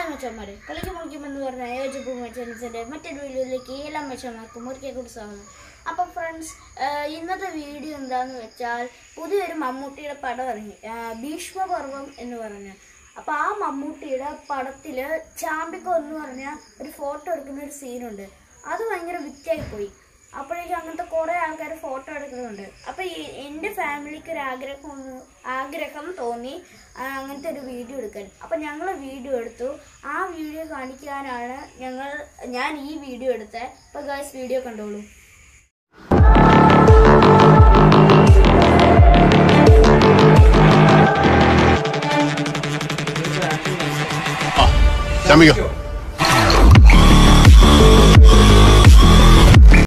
മച്ചന്മാരെ കളിക്ക് മുളിക്കും എന്ന് പറഞ്ഞ യോജിപ്പ് മച്ചൻസിന്റെ മറ്റൊരു വീഡിയോയിലേക്ക് എല്ലാ മച്ചന്മാർക്കും ഒരിക്കൽ കൂടി സ്വാഗതം അപ്പം ഫ്രണ്ട്സ് ഇന്നത്തെ വീഡിയോ എന്താന്ന് വെച്ചാൽ പുതിയൊരു മമ്മൂട്ടിയുടെ പടം ഇറങ്ങി ആ, ഭീഷ്മപർവം എന്ന് പറഞ്ഞ അപ്പൊ ആ മമ്മൂട്ടിയുടെ പടത്തില് ചാമ്പിക്കോ എന്ന് പറഞ്ഞ ഒരു ഫോട്ടോ എടുക്കുന്ന ഒരു സീനുണ്ട് അത് ഭയങ്കര വിറ്റായി പോയി അപ്പോഴേക്കും അങ്ങനത്തെ കുറെ ആൾക്കാർ ഫോട്ടോ എടുക്കുന്നുണ്ട് അപ്പൊ ഈ എൻ്റെ ഫാമിലിക്ക് ഒരു ആഗ്രഹം ഒന്ന്- ആഗ്രഹം തോന്നി ആ, അങ്ങനത്തെ ഒരു വീഡിയോ എടുക്കാൻ അപ്പൊ ഞങ്ങൾ വീഡിയോ എടുത്തു ആ വീഡിയോ കാണിക്കാനാണ് ഞങ്ങൾ ഞാൻ ഈ വീഡിയോ എടുത്തത് അപ്പൊ ഗൈസ് വീഡിയോ കണ്ടോളൂ ചമ്മിക്കോ